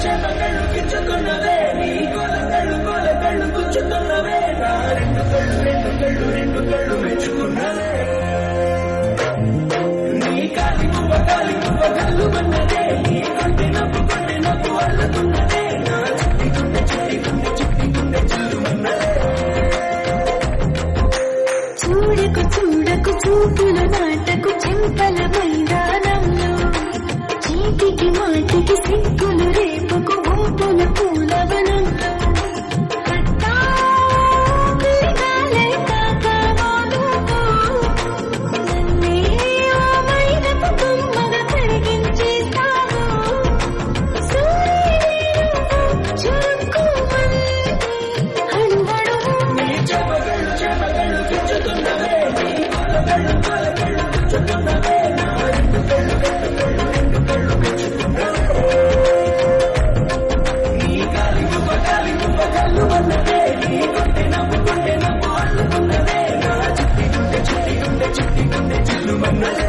చెమకళ్ళు కించుతున్నవే నీ కొలకళ్ళు కొలకళ్ళు గుచ్చుతున్నవే నా రెండు కళ్ళు రెండు కళ్ళు రెండు కళ్ళు మెచ్చుకున్నవే నీ కాలి పువ్వ కాలి పువ్వ కళ్ళు మన్నదే నీ కొంటె నవ్వు కొంటె నవ్వు అల్లుతున్నదే నా చిట్టి గుండె చిట్టి గుండె చిట్టి గుండె చిల్లుమన్నదే చూడకు చూడకు చూపుల నాటకు చెంపల మైదానంలో చీటికి మాటికి సిగ్గులు రేపుకు ఊపుల పూలవనంలో పట్టాలే కాకమోదుకు నన్నే ఆ మైనపు బొమ్మగా కరిగించేస్తావు సూర్యుడు చురుక్కుమంది అడుగడుగు నీ చెమకళ్ళు చెమకళ్ళు కించుతున్నవే నీ కొలకళ్ళు కొలకళ్ళు గుచ్చుతున్నవే నా రెండు కళ్ళు రెండు కళ్ళు రెండు కళ్ళు మెచ్చుకున్నవే నీ కాలి పువ్వ కాలి పువ్వ కళ్ళు మన్నదే నీ కొంటె నవ్వు కొంటె నవ్వు అల్లుతున్నదే నా చిట్టి గుండె చిట్టి గుండె చిట్టి గుండె చిల్లుమన్నదే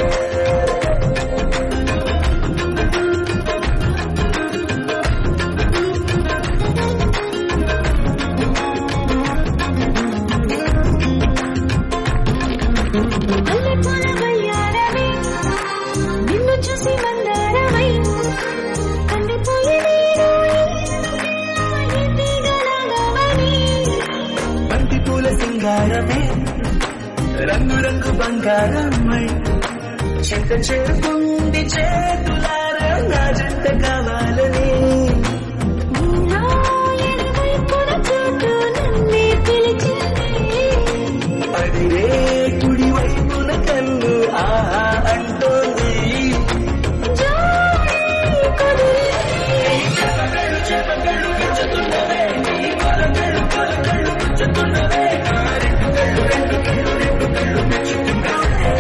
అల్లెపూల వయ్యారమై నిన్ను చూసి మందారమై కందిపోయి నేను తీగలాగవని బంతి పూల సింగారమే రంగు రంగు బంగారమై చెంత చేరుకుంది చేతులారా నా జంట కావాలని నీలో ఎడమైపున చోటు నన్నే పిలిచింది అడిరే కుడి వైపున కన్ను ఆహా అంటోంది జోడి కుదిరి చెమకళ్ళు చెమకళ్ళు గుచ్చుతున్నవే నీ కొలకళ్ళు కొలకళ్ళు గుచ్చుతున్నవే నా రెండు కళ్ళు రెండు కళ్ళు రెండు కళ్ళు మెచ్చుకున్నవే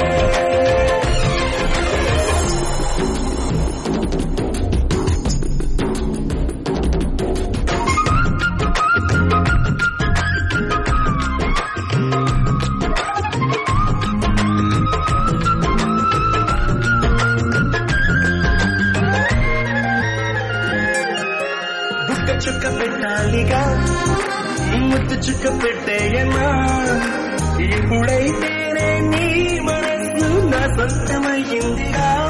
బుక్క చుక్క పెట్టాలిగా ముద్దు చుక్క పెట్టేయనా ఇప్పుడైతేనే నీ మనసు నా సొంతమయ్యిందిగా